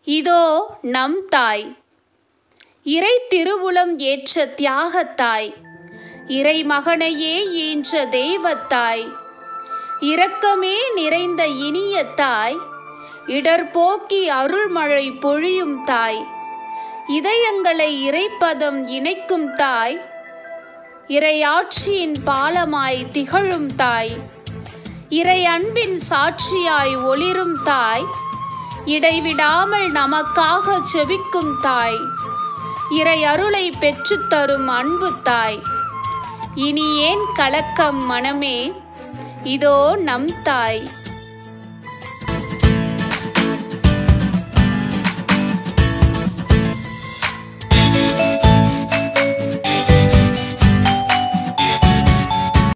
இதோ நம் தாய் இறை திருவுளம் ஏற்ற தியாகத்தாய் இறை மகனையே ஈன்ற தெய்வத்தாய் இரக்கமே நிறைந்த இனிய தாய் இடர்போக்கி அருள்மழை பொழியும் தாய் இதயங்களை இறைப்பதம் இணைக்கும் தாய் இறையாட்சியின் பாலமாய் திகழும் தாய் இறை அன்பின் சாட்சியாய் ஒளிரும் தாய் இடைவிடாமல் நமக்காக செபிக்கும் தாய் இறை அருளை பெற்றுத்தரும் அன்பு தாய் இனி ஏன் கலக்கம் மனமே இதோ நம் தாய்